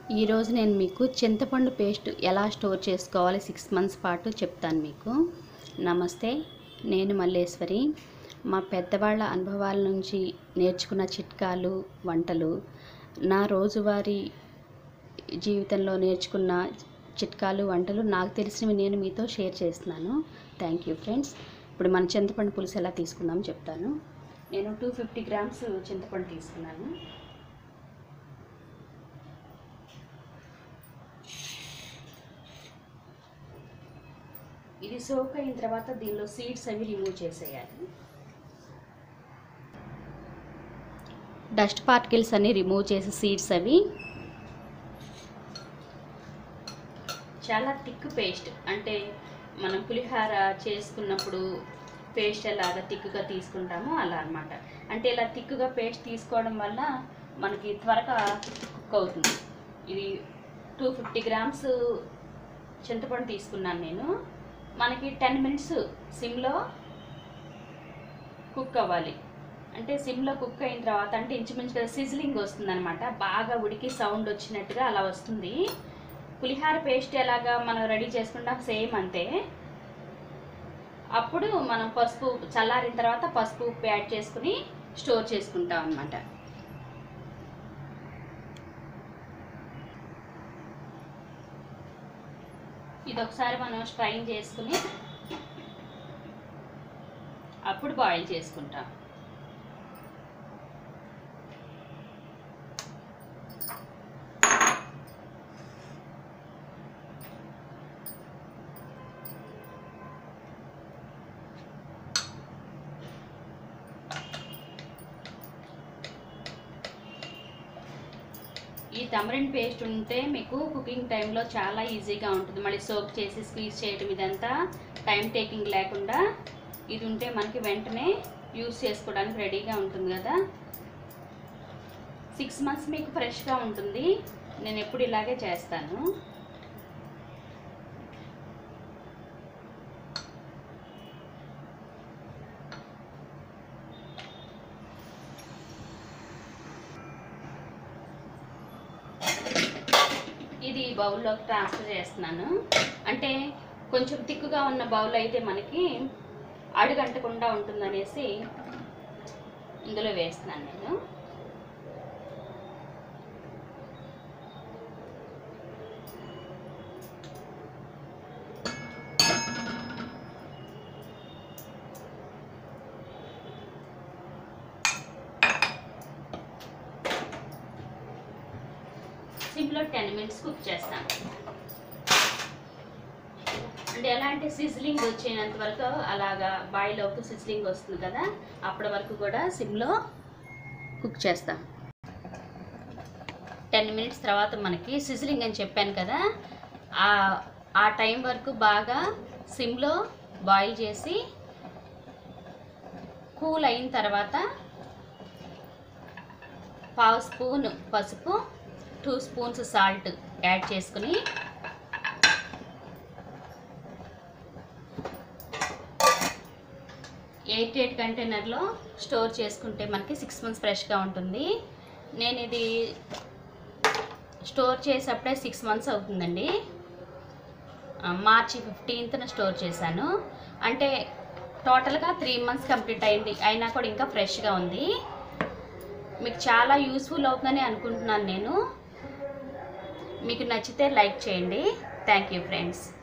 ఈరోజు నేను మీకు చింతపండు పేస్ట్ ఎలా స్టోర్ చేసుకోవాలి సిక్స్ మంత్స్ పాటు చెప్తాను మీకు నమస్తే నేను మల్లేశ్వరి మా పెద్దవాళ్ళ అనుభవాల నుంచి నేర్చుకున్న చిట్కాలు వంటలు నా రోజువారీ జీవితంలో నేర్చుకున్న చిట్కాలు వంటలు నాకు తెలిసినవి నేను మీతో షేర్ చేస్తున్నాను థ్యాంక్ యూ ఫ్రెండ్స్ ఇప్పుడు మన చింతపండు పులుసు ఎలా తీసుకుందాం చెప్తాను నేను టూ ఫిఫ్టీ గ్రామ్స్ చింతపండు తీసుకున్నాను ఇది సోక్ అయిన తర్వాత దీనిలో సీడ్స్ అవి రిమూవ్ చేసేయాలి డస్ట్ పార్టికల్స్ అన్ని రిమూవ్ చేసి సీడ్స్ అవి చాలా థిక్ పేస్ట్ అంటే మనం పులిహార చేసుకున్నప్పుడు పేస్ట్ ఎలాగా థిక్గా తీసుకుంటామో అలా అన్నమాట అంటే ఇలా థిక్గా పేస్ట్ తీసుకోవడం వల్ల మనకి త్వరగా కుక్ అవుతుంది ఇది టూ ఫిఫ్టీ గ్రామ్స్ చింతపండు తీసుకున్నాను నేను మనకి టెన్ మినిట్స్ సిమ్లో కుక్ అవ్వాలి అంటే సిమ్లో కుక్ అయిన తర్వాత అంటే ఇంచుమించుగా సిజ్లింగ్ వస్తుంది అనమాట బాగా ఉడికి సౌండ్ వచ్చినట్టుగా అలా వస్తుంది పులిహార పేస్ట్ ఎలాగా మనం రెడీ చేసుకుంటాం సేమ్ అంతే అప్పుడు మనం పసుపు చల్లారిన తర్వాత పసుపు ఉప్పు యాడ్ చేసుకుని స్టోర్ చేసుకుంటాం అనమాట ఇది ఒకసారి మనం స్ట్రైన్ చేసుకుని అప్పుడు బాయిల్ చేసుకుంటాం ఈ తమరిన్ పేస్ట్ ఉంటే మీకు కుకింగ్ టైంలో చాలా ఈజీగా ఉంటుంది మళ్ళీ సోప్ చేసి స్క్వీజ్ చేయడం ఇదంతా టైం టేకింగ్ లేకుండా ఇది ఉంటే మనకి వెంటనే యూస్ చేసుకోవడానికి రెడీగా ఉంటుంది కదా సిక్స్ మంత్స్ మీకు ఫ్రెష్గా ఉంటుంది నేను ఎప్పుడు ఇలాగే చేస్తాను ఇది బౌల్లోకి ట్రాన్స్ఫర్ చేస్తున్నాను అంటే కొంచెం తిక్కుగా ఉన్న బౌల్ అయితే మనకి అడుగంటకుండా ఉంటుందనేసి ఇందులో వేస్తున్నాను నేను సిమ్లో టెన్ మినిట్స్ కుక్ చేస్తాను అంటే ఎలాంటి సిజ్లింగ్ వచ్చేంత వరకు అలాగా బాయిల్ అవుతూ సిజ్లింగ్ వస్తుంది కదా అప్పటి వరకు కూడా సిమ్లో కుక్ చేస్తాం టెన్ మినిట్స్ తర్వాత మనకి సిజ్లింగ్ అని చెప్పాను కదా ఆ ఆ టైం వరకు బాగా సిమ్లో బాయిల్ చేసి కూల్ అయిన తర్వాత పావు స్పూన్ పసుపు టూ స్పూన్స్ సాల్ట్ యాడ్ చేసుకుని ఎయిట్ ఎయిట్ కంటైనర్లో స్టోర్ చేసుకుంటే మనకి సిక్స్ మంత్స్ ఫ్రెష్గా ఉంటుంది నేను ఇది స్టోర్ చేసేప్పుడే సిక్స్ మంత్స్ అవుతుందండి మార్చి ఫిఫ్టీన్త్న స్టోర్ చేశాను అంటే టోటల్గా త్రీ మంత్స్ కంప్లీట్ అయింది అయినా కూడా ఇంకా ఫ్రెష్గా ఉంది మీకు చాలా యూస్ఫుల్ అవుతుందని అనుకుంటున్నాను నేను మీకు నచ్చితే లైక్ చేయండి థ్యాంక్ యూ ఫ్రెండ్స్